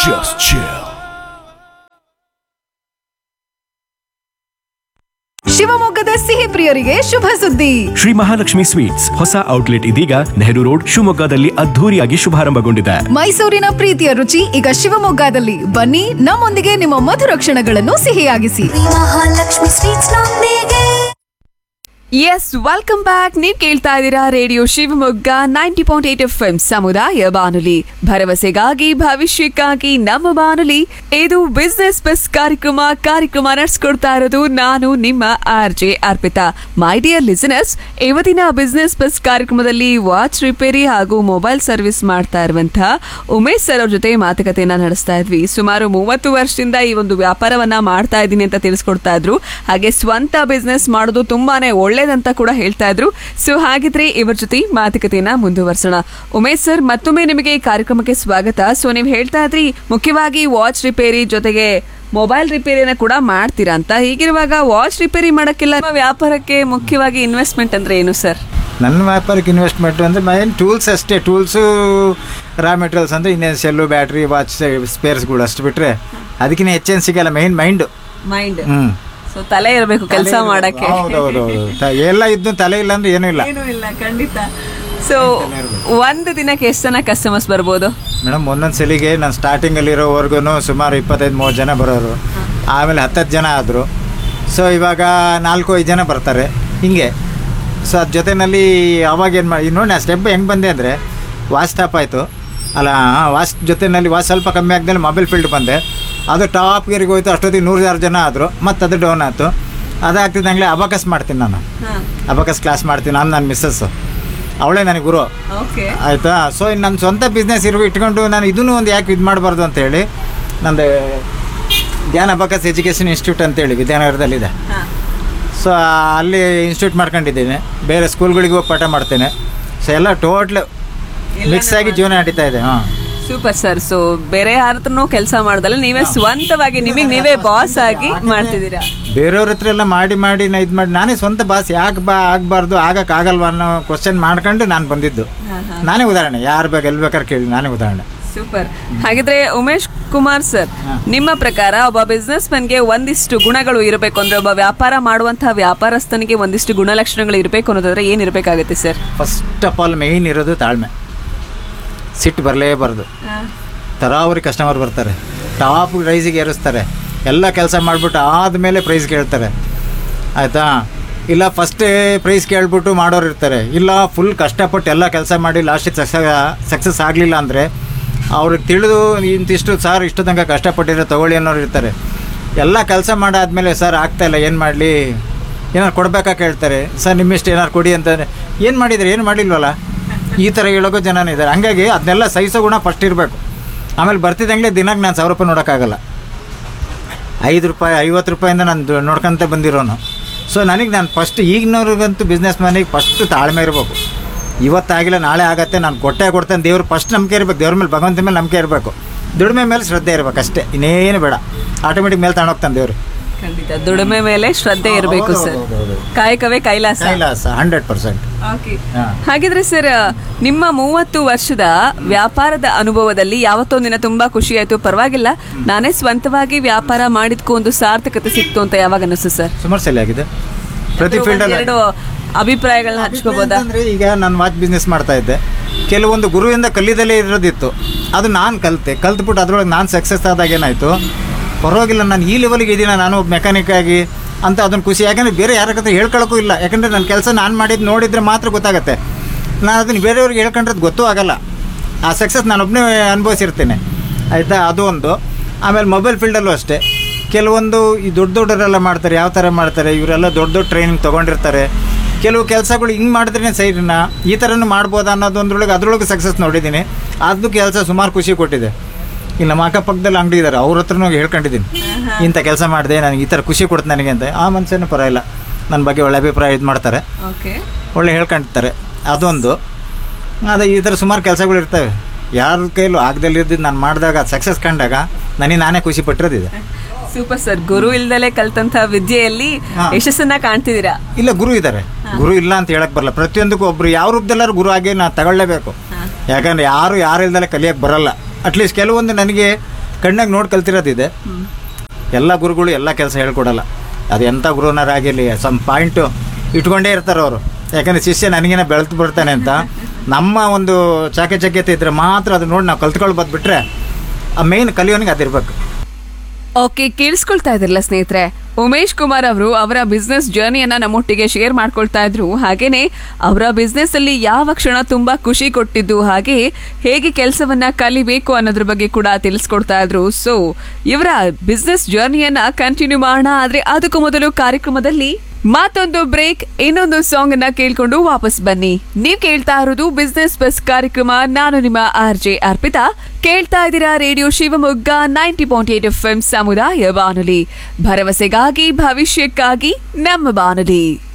Just chill. ಶಿವಮೊಗ್ಗದ ಸಿಹಿ ಪ್ರಿಯರಿಗೆ ಶುಭ ಸುದ್ದಿ ಶ್ರೀ ಮಹಾಲಕ್ಷ್ಮಿ ಸ್ವೀಟ್ಸ್ ಹೊಸ ಔಟ್ಲೆಟ್ ಇದೀಗ ನೆಹರು ರೋಡ್ ಶಿವಮೊಗ್ಗದಲ್ಲಿ ಅದ್ಧೂರಿಯಾಗಿ ಶುಭಾರಂಭಗೊಂಡಿದೆ ಮೈಸೂರಿನ ಪ್ರೀತಿಯ ರುಚಿ ಈಗ ಶಿವಮೊಗ್ಗದಲ್ಲಿ ಬನ್ನಿ ನಮ್ಮೊಂದಿಗೆ ನಿಮ್ಮ ಮಧುರ ಕ್ಷಣಗಳನ್ನು ಸಿಹಿಯಾಗಿಸಿ ಮಹಾಲಕ್ಷ್ಮಿ ಸ್ವೀಟ್ಸ್ ನೊಂದಿಗೆ ಎಸ್ ವೆಲ್ಕಮ್ ಬ್ಯಾಕ್ ನೀವು ಕೇಳ್ತಾ ಇದ್ದೀರಾ radio Shivamogga ninety point eight F M ಸಮುದಾಯ ಬಾನುಲಿ ಭರವಸೆಗಾಗಿ ಭವಿಷ್ಯಕ್ಕಾಗಿ ನಮ್ಮ ಬಾನುಲಿ ಇದು ಬಿಸ್ನೆಸ್ ಬಸ್ ಕಾರ್ಯಕ್ರಮ ಕಾರ್ಯಕ್ರಮ ನಡೆಸ್ಕೊಡ್ತಾ ಇರೋದು ನಾನು ನಿಮ್ಮ R J Arpitha my dear listeners ಇವತ್ತಿನ ಬಿಸ್ನೆಸ್ ಬಸ್ ಕಾರ್ಯಕ್ರಮದಲ್ಲಿ ವಾಚ್ ರಿಪೇರಿ ಹಾಗೂ ಮೊಬೈಲ್ ಸರ್ವಿಸ್ ಮಾಡ್ತಾ ಇರುವಂತಹ ಉಮೇಶ್ ಸರ್ ಅವ್ರ ಜೊತೆ ಮಾತುಕತೆಯನ್ನ ನಡೆಸ್ತಾ ಇದ್ವಿ ಸುಮಾರು ಮೂವತ್ತು ವರ್ಷದಿಂದ ಈ ಒಂದು ವ್ಯಾಪಾರವನ್ನ ಮಾಡ್ತಾ ಇದ್ದೀನಿ ಅಂತ ತಿಳಿಸ್ಕೊಡ್ತಾ ಇದ್ರು ಹಾಗೆ ಸ್ವಂತ ಬಿಸ್ನೆಸ್ ಮಾಡೋದು ತುಂಬಾನೇ ಒಳ್ಳೇದಂತ ಕೂಡ ಹೇಳ್ತಾ ಇದ್ರು ಸೊ ಹಾಗಿದ್ರೆ ಇವ್ರ ಜೊತೆ ಮಾತುಕತೆಯನ್ನ ಮುಂದುವರ್ಸೋಣ ಉಮೇಶ್ ಸರ್ ಮತ್ತೊಮ್ಮೆ ನಿಮಗೆ ಈ ಕಾರ್ಯಕ್ರಮಕ್ಕೆ ಸ್ವಾಗತ ಸೊ ನೀವು ಹೇಳ್ತಾ ಇದ್ರಿ ಮುಖ್ಯವಾಗಿ ವಾಚ್ ರಿಪೇರಿ ಜೊತೆಗೆ ಮೊಬೈಲ್ ರಿಪೇರಿನ ಕೂಡ ಮಾಡ್ತೀರಾ ಅಂತ ಹೀಗಿರುವಾಗ ವಾಚ್ ರಿಪೇರಿ ಮಾಡಕ್ಕೆಲ್ಲ ನಿಮ್ಮ ವ್ಯಾಪಾರಕ್ಕೆ ಮುಖ್ಯವಾಗಿ ಇನ್ವೆಸ್ಟ್ಮೆಂಟ್ ಅಂದ್ರೆ ಏನು ಸರ್ ನನ್ನ ವ್ಯಾಪಾರಕ್ಕೆ ಇನ್ವೆಸ್ಟ್ಮೆಂಟ್ ಅಂದರೆ ಮೈನ್ ಟೂಲ್ಸ್ ಅಷ್ಟೇ ಟೂಲ್ಸು ರಾ ಮೆಟೀರಿಯಲ್ಸ್ ಅಂದರೆ ಇನ್ನೇನು ಸೆಲ್ಲು ಬ್ಯಾಟ್ರಿ ವಾಚ್ ಸ್ಪೇರ್ಸ್ಗಳು ಅಷ್ಟು ಬಿಟ್ಟರೆ ಅದಕ್ಕಿಂತ ಹೆಚ್ಚೇನು ಸಿಗಲ್ಲ ಮೈನ್ ಮೈಂಡು ಮೈಂಡ್ ಹ್ಞೂ ಸೊ ತಲೆ ಇರಬೇಕು ಕೆಲಸ ಮಾಡಕ್ಕೆ ಹೌದೌದು ಎಲ್ಲ ಇದ್ದು ತಲೆ ಇಲ್ಲ ಅಂದ್ರೆ ಏನೂ ಇಲ್ಲ ಏನೂ ಇಲ್ಲ ಖಂಡಿತ ಸೊ ಒಂದು ದಿನಕ್ಕೆ ಎಷ್ಟು ಜನ ಕಸ್ಟಮರ್ಸ್ ಬರ್ಬೋದು ಮೇಡಮ್ ಒಂದೊಂದು ಸಲಿಗೆ ನಾನು ಸ್ಟಾರ್ಟಿಂಗಲ್ಲಿರೋವರೆಗೂ ಸುಮಾರು ಇಪ್ಪತ್ತೈದು ಮೂವತ್ತು ಜನ ಬರೋರು ಆಮೇಲೆ ಹತ್ತತ್ತು ಜನ ಆದರು ಸೊ ಇವಾಗ ನಾಲ್ಕು ಐದು ಜನ ಬರ್ತಾರೆ ಹಿಂಗೆ ಸೊ ಅದ್ರ ಜೊತೆಯಲ್ಲಿ ಅವಾಗ ಏನು ಮಾಡಿ ನೋಡಿ ನಾನು ಸ್ಟೆಪ್ ಹೆಂಗೆ ಬಂದೆ ಅಂದರೆ ವಾಚ್ ಸ್ಟಾಪ್ ಆಯಿತು ಅಲ್ಲ ವಾಚ್ ಜೊತೆಯಲ್ಲಿ ವಾಚ್ ಸ್ವಲ್ಪ ಕಮ್ಮಿ ಆದ್ಮೇಲೆ ಮೊಬೈಲ್ ಫೀಲ್ಡ್ ಬಂದೆ ಅದು ಟಾಪ್ ಗೇರಿಗೆ ಹೋಯ್ತು ಅಷ್ಟೊತ್ತಿಗೆ ನೂರಾರು ಜನ ಆದರು ಮತ್ತು ಅದು ಡೌನ್ ಆಯಿತು ಅದಾಗ್ತಿದ್ದಂಗೆ ಅಬಕಸ್ ಮಾಡ್ತೀನಿ ನಾನು ಅಬಕಸ್ ಕ್ಲಾಸ್ ಮಾಡ್ತೀನಿ ನಾನು ನನ್ನ ಮಿಸ್ಸಸ್ಸು ಅವಳೇ ನನಗೆ ಗುರು ಓಕೆ ಆಯಿತಾ ಸೊ ಇನ್ನು ನನ್ನ ಸ್ವಂತ ಬಿಸ್ನೆಸ್ ಇರೋ ಇಟ್ಕೊಂಡು ನಾನು ಇದನ್ನು ಒಂದು ಯಾಕೆ ಇದು ಮಾಡಬಾರ್ದು ಅಂತೇಳಿ ನಂದು ಧ್ಯಾನ ಅಬಕಸ್ ಎಜುಕೇಷನ್ ಇನ್ಸ್ಟಿಟ್ಯೂಟ್ ಅಂತೇಳಿ ವಿದ್ಯಾನಗರದಲ್ಲಿದೆ ಸೊ ಅಲ್ಲಿ ಇನ್ಸ್ಟಿಟ್ಯೂಟ್ ಮಾಡ್ಕೊಂಡಿದ್ದೀನಿ ಬೇರೆ ಸ್ಕೂಲ್ಗಳಿಗೆ ಹೋಗಿ ಪಾಠ ಮಾಡ್ತೇನೆ ಸೊ ಎಲ್ಲ ಟೋಟ್ಲ್ ಮಿಕ್ಸ್ ಆಗಿ ಜೀವನ ನಡೀತಾ ಇದೆ ಹಾಂ ಸೂಪರ್ ಸರ್ ಸೊ ಬೇರೆ ಯಾರ ಹತ್ರನೂ ಕೆಲಸ ಮಾಡ್ದಲ್ಲ ನೀವೇ ಸ್ವಂತವಾಗಿ ನಿಮಗೆ ನೀವೇ ಬಾಸ್ ಆಗಿ ಮಾಡ್ತಿದ್ದೀರಾ ಬೇರೆಯವ್ರ ಹತ್ರ ಎಲ್ಲ ಮಾಡಿ ಮಾಡಿ ನಾ ಇದು ಮಾಡಿ ನಾನೇ ಸ್ವಂತ ಬಾಸ್ ಯಾಕೆ ಬಾ ಆಗಬಾರ್ದು ಆಗಕ್ಕಾಗಲ್ವಾ ಅನ್ನೋ ಕ್ವಶನ್ ಮಾಡ್ಕೊಂಡು ನಾನು ಬಂದಿದ್ದು ನಾನೇ ಉದಾಹರಣೆ ಯಾರು ಬೇಕು ಎಲ್ಲಿ ಬೇಕಾದ್ರೆ ಕೇಳಿ ನಾನೇ ಉದಾಹರಣೆ ಸೂಪರ್ ಹಾಗಿದ್ರೆ ಉಮೇಶ್ ಕುಮಾರ್ ಸರ್ ನಿಮ್ಮ ಪ್ರಕಾರ ಒಬ್ಬ ಬಿಸ್ನೆಸ್ ಗೆ ಒಂದಿಷ್ಟು ಗುಣಗಳು ಇರಬೇಕು ಅಂದ್ರೆ ಒಬ್ಬ ವ್ಯಾಪಾರ ಮಾಡುವಂತಹ ವ್ಯಾಪಾರಸ್ಥನಿಗೆ ಒಂದಿಷ್ಟು ಗುಣಲಕ್ಷಣಗಳು ಇರಬೇಕು ಅನ್ನೋದಾದ್ರೆ ಏನ್ ಇರಬೇಕಾಗುತ್ತೆ sir first of all main ಇರೋದು ತಾಳ್ಮೆ ಸಿಟ್ಟು ಬರಲೇಬಾರ್ದು ತರಾವರಿ ಕಸ್ಟಮರ್ ಬರ್ತಾರೆ ಟಾಪ್ ಪ್ರೈಸಿಗೆ ಏರಿಸ್ತಾರೆ ಎಲ್ಲ ಕೆಲಸ ಮಾಡಿಬಿಟ್ಟು ಆದಮೇಲೆ ಪ್ರೈಸ್ ಕೇಳ್ತಾರೆ ಆಯಿತಾ ಇಲ್ಲ ಫಸ್ಟೇ ಪ್ರೈಸ್ ಕೇಳ್ಬಿಟ್ಟು ಮಾಡೋರು ಇರ್ತಾರೆ ಇಲ್ಲ ಫುಲ್ ಕಷ್ಟಪಟ್ಟು ಎಲ್ಲ ಕೆಲಸ ಮಾಡಿ ಲಾಸ್ಟಿಗೆ ಸಕ್ಸಸ್ ಸಕ್ಸಸ್ ಆಗಲಿಲ್ಲ ಅಂದರೆ ಅವ್ರಿಗೆ ತಿಳಿದು ಇಂತಿಷ್ಟು ಸರ್ ಇಷ್ಟು ತನಕ ಕಷ್ಟಪಟ್ಟಿರೋ ತಗೊಳ್ಳಿ ಅನ್ನೋರು ಇರ್ತಾರೆ ಎಲ್ಲ ಕೆಲಸ ಮಾಡಾದ್ಮೇಲೆ ಸರ್ ಆಗ್ತಾಯಿಲ್ಲ ಏನು ಮಾಡಲಿ ಏನಾರು ಕೊಡ್ಬೇಕಾ ಕೇಳ್ತಾರೆ ಸರ್ ನಿಮ್ಮಿಷ್ಟು ಏನಾರು ಕೊಡಿ ಅಂತಾರೆ ಏನು ಮಾಡಿದ್ರೆ ಏನು ಮಾಡಿಲ್ವಲ್ಲ ಈ ಥರ ಹೇಳೋಕೋ ಜನನೇ ಇದ್ದಾರೆ ಹಂಗಾಗಿ ಅದನ್ನೆಲ್ಲ ಸಹಿಸೋ ಗುಣ ಫಸ್ಟ್ ಇರಬೇಕು ಆಮೇಲೆ ಬರ್ತಿದ್ದಂಗೆ ದಿನಕ್ಕೆ ನಾನು ಸಾವಿರ ರೂಪಾಯಿ ನೋಡೋಕ್ಕಾಗಲ್ಲ ಐದು ರೂಪಾಯಿ ಐವತ್ತು ರೂಪಾಯಿಂದ ನಾನು ದು- ನೋಡ್ಕೊಂತ ಬಂದಿರೋನು ಸೊ ನನಗೆ ನಾನು ಫಸ್ಟ್ ಈಗಿನವ್ರಿಗಂತೂ ಬಿಸ್ನೆಸ್ ಮ್ಯಾನಿಗೆ ಫಸ್ಟ್ ತಾಳ್ಮೆ ಇರಬೇಕು ಇವತ್ತಾಗಿಲ್ಲ ನಾಳೆ ಆಗತ್ತೆ ನಾನು ಕೊಟ್ಟೆ ಕೊಡ್ತೇನೆ ದೇವ್ರು ಫಸ್ಟ್ ನಂಬಿಕೆ ಇರಬೇಕು ದೇವ್ರ ಮೇಲೆ ಭಗವಂತ ಮೇಲೆ ನಂಬಿಕೆ ಇರಬೇಕು ದುಡಿಮೆ ಮೇಲೆ ಶ್ರದ್ಧೆ ಇರಬೇಕು ಅಷ್ಟೇ ಇನ್ನೇನು ಬೇಡ ಆಟೋಮೆಟಿಕ್ ಮೇಲೆ ತಗೊಂಡೋಗ್ತಾನೆ ದೇವ್ರು ಖಂಡಿತ ದುಡಿಮೆ ಮೇಲೆ ಶ್ರದ್ಧೆ ಇರಬೇಕು ಸರ್ ಹೌದು, ಹೌದು, ಹೌದು. ಕಾಯಕವೇ Kailasa Kailasa hundred percent Okay. ಹಾ. ಹಾಗಿದ್ರೆ ಸರ್ ನಿಮ್ಮ ಮೂವತ್ತು ವರ್ಷದ ವ್ಯಾಪಾರದ ಅನುಭವದಲ್ಲಿ ಯಾವತ್ತೊಂದಿನ ತುಂಬಾ ಖುಷಿ ಆಯ್ತು ಪರವಾಗಿಲ್ಲ ನಾನೇ ಸ್ವಂತವಾಗಿ ವ್ಯಾಪಾರ ಮಾಡಿದ್ಕೋ ಒಂದು ಸಾರ್ಥಕತೆ ಸಿಕ್ತು ಅಂತ ಯಾವಾಗ ಅನಿಸ್ತು ಸರ್ ಸುಮಾರು ಸಲ ಆಗಿದೆ ಪ್ರತಿ ಫೀಲ್ಡಲ್ಲಿ ಎರಡು ಅಭಿಪ್ರಾಯಗಳನ್ನ ಹಂಚ್ಕೋಬೋದಾ ಅಂದ್ರೆ ಈಗ ನಾನು ವಾಚ್ ಬಿಸ್ನೆಸ್ ಮಾಡ್ತಾ ಇದ್ದೆ ಕೆಲವೊಂದು ಗುರುವಿಂದ ಕಲಿದಲ್ಲೇ ಇರೋದಿತ್ತು ಅದು ನಾನು ಕಲಿತೆ ಕಲ್ತ್ಬಿಟ್ಟು ಅದ್ರೊಳಗೆ ನಾನು ಸಕ್ಸಸ್ ಆದಾಗ ಏನಾಯಿತು ಪರವಾಗಿಲ್ಲ ನಾನು ಈ ಲೆವೆಲ್ಗೆ ಇದ್ದೀನಿ ನಾನು ಒಬ್ಬ ಮೆಕ್ಯಾನಿಕ್ ಆಗಿ ಅಂತ ಅದನ್ನು ಖುಷಿ ಯಾಕಂದರೆ ಬೇರೆ ಯಾರ ಹತ್ರ ಹೇಳ್ಕೊಳಕ್ಕೂ ಇಲ್ಲ ಯಾಕಂದರೆ ನನ್ನ ಕೆಲಸ ನಾನು ಮಾಡಿದ್ದು ನೋಡಿದರೆ ಮಾತ್ರ ಗೊತ್ತಾಗುತ್ತೆ ನಾನು ಅದನ್ನು ಬೇರೆಯವ್ರಿಗೆ ಹೇಳ್ಕೊಂಡ್ರೆ ಅದು ಗೊತ್ತೂ ಆಗಲ್ಲ ಆ ಸಕ್ಸಸ್ ನಾನೊಬ್ಬನೇ ಅನುಭವಿಸಿರ್ತೇನೆ ಆಯಿತಾ ಅದು ಒಂದು ಆಮೇಲೆ ಮೊಬೈಲ್ ಫೀಲ್ಡಲ್ಲೂ ಅಷ್ಟೇ ಕೆಲವೊಂದು ಈ ದೊಡ್ಡ ದೊಡ್ಡವರೆಲ್ಲ ಮಾಡ್ತಾರೆ ಯಾವ ಥರ ಮಾಡ್ತಾರೆ ಇವರೆಲ್ಲ ದೊಡ್ಡ ದೊಡ್ಡ ಟ್ರೈನಿಂಗ್ ತೊಗೊಂಡಿರ್ತಾರೆ ಕೆಲವು ಕೆಲಸಗಳು ಹಿಂಗೆ ಮಾಡಿದ್ರೆ ಸೈಡ್ನ ಈ ಥರನೂ ಮಾಡ್ಬೋದಾ ಅನ್ನೋದೊಂದ್ರೊಳಗೆ ಅದ್ರೊಳಗೆ ಸಕ್ಸಸ್ ನೋಡಿದ್ದೀನಿ ಅದು ಕೆಲಸ ಸುಮಾರು ಖುಷಿ ಕೊಟ್ಟಿದೆ ಇಲ್ಲಿ ನಮ್ಮ ಅಕ್ಕಪಕ್ಕದಲ್ಲಿ ಅಂಗಡಿ ಇದ್ದಾರೆ ಅವ್ರ ಹತ್ರನೂ ಹೇಳ್ಕೊಂಡಿದ್ದೀನಿ ಇಂಥ ಕೆಲಸ ಮಾಡಿದೆ ನನಗೆ ಈ ಥರ ಖುಷಿ ಕೊಡ್ತು ನನಗೆ ಅಂತ ಆ ಮನುಷ್ಯನೂ ಪರವಾಗಿಲ್ಲ ನನ್ನ ಬಗ್ಗೆ ಒಳ್ಳೆ ಅಭಿಪ್ರಾಯ ಇದು ಮಾಡ್ತಾರೆ ಓಕೆ ಒಳ್ಳೆ ಹೇಳ್ಕೊಂಡಿರ್ತಾರೆ ಅದೊಂದು ಅದೇ ಈ ಥರ ಸುಮಾರು ಕೆಲಸಗಳು ಇರ್ತವೆ ಯಾರ ಕೈಲೂ ಆಗದಲ್ಲಿದ್ದು ನಾನು ಮಾಡಿದಾಗ ಸಕ್ಸಸ್ ಕಂಡಾಗ ನನಗೆ ನಾನೇ ಖುಷಿ ಪಟ್ಟಿರೋದಿದೆ ಸೂಪರ್ ಸರ್ ಗುರು ಇಲ್ದಲೆ ಕಲ್ತಂತ ವಿದ್ಯೆಯಲ್ಲಿ ಹಾ. ಯಶಸ್ಸನ್ನ ಕಾಣ್ತಿದ್ದೀರಾ ಇಲ್ಲ ಗುರು ಇದ್ದಾರೆ ಗುರು ಇಲ್ಲ ಅಂತ ಹೇಳಕ್ ಬರಲ್ಲ ಪ್ರತಿಯೊಂದಕ್ಕೂ ಒಬ್ರು ಯಾವ ರೂಪದಲ್ಲಾರು ಗುರು ಆಗಿ ನಾನು ತಗೊಳ್ಳೇಬೇಕು ಯಾಕಂದ್ರೆ ಯಾರು ಯಾರು ಇಲ್ದಲೆ ಕಲಿಯಕ್ಕೆ ಬರಲ್ಲ ಅಟ್ಲೀಸ್ಟ್ ಕೆಲವೊಂದು ನನಗೆ ಕಣ್ಣಾಗ ನೋಡಿ ಕಲ್ತಿರೋದಿದೆ ಎಲ್ಲ ಗುರುಗಳು ಎಲ್ಲ ಕೆಲಸ ಹೇಳ್ಕೊಡಲ್ಲ ಅದು ಎಂಥ ಗುರುನಾರಾಗಿರಲಿ ಸಮ್ ಪಾಯಿಂಟು ಇಟ್ಕೊಂಡೇ ಇರ್ತಾರೆ ಅವರು ಯಾಕಂದರೆ ಶಿಷ್ಯ ನನಗೇನ ಬೆಳೆದು ಬರ್ತಾನೆ ಅಂತ ನಮ್ಮ ಒಂದು ಚಾಕಚಕ್ಯತೆ ಇದ್ದರೆ ಮಾತ್ರ ಅದು ನೋಡಿ ನಾವು ಕಲ್ತ್ಕೊಳ್ಬೋದು ಬಿಟ್ಟರೆ ಆ ಮೇಯ್ನ್ ಕಲಿಯೋನಿಗೆ ಅದಿರ್ಬೇಕು ಓಕೆ ಕೇಳಿಸ್ಕೊಳ್ತಾ ಇದ್ರಲ್ಲ ಸ್ನೇಹಿತರೆ ಉಮೇಶ್ ಕುಮಾರ್ ಅವರು ಅವರ ಬಿಸ್ನೆಸ್ ಜರ್ನಿಯನ್ನ ನಮ್ಮೊಟ್ಟಿಗೆ ಶೇರ್ ಮಾಡ್ಕೊಳ್ತಾ ಇದ್ರು ಹಾಗೇನೆ ಅವರ ಬಿಸ್ನೆಸ್ ಅಲ್ಲಿ ಯಾವ ಕ್ಷಣ ತುಂಬಾ ಖುಷಿ ಕೊಟ್ಟಿದ್ದು ಹಾಗೆ ಹೇಗೆ ಕೆಲಸವನ್ನ ಕಲಿಬೇಕು ಅನ್ನೋದ್ರ ಬಗ್ಗೆ ಕೂಡ ತಿಳಿಸ್ಕೊಡ್ತಾ ಇದ್ರು ಸೊ ಇವರ ಬಿಸ್ನೆಸ್ ಜರ್ನಿಯನ್ನ ಕಂಟಿನ್ಯೂ ಮಾಡೋಣ ಆದ್ರೆ ಅದಕ್ಕೂ ಮೊದಲು ಕಾರ್ಯಕ್ರಮದಲ್ಲಿ ಮತ್ತೊಂದು ಬ್ರೇಕ್ ಇನ್ನೊಂದು ಸಾಂಗ್ ಅನ್ನ ಕೇಳ್ಕೊಂಡು ವಾಪಸ್ ಬನ್ನಿ ನೀವ್ ಕೇಳ್ತಾ ಇರೋದು ಬಿಸ್ನೆಸ್ ಬಸ್ ಕಾರ್ಯಕ್ರಮ ನಾನು ನಿಮ್ಮ ಆರ್ ಜೆ ಅರ್ಪಿತಾ ಕೇಳ್ತಾ ಇದ್ದೀರಾ radio Shivamogga ninety point eight F M ಸಮುದಾಯ ಬಾನುಲಿ ಭರವಸೆಗಾಗಿ ಭವಿಷ್ಯಕ್ಕಾಗಿ ನಮ್ಮ ಬಾನುಲಿ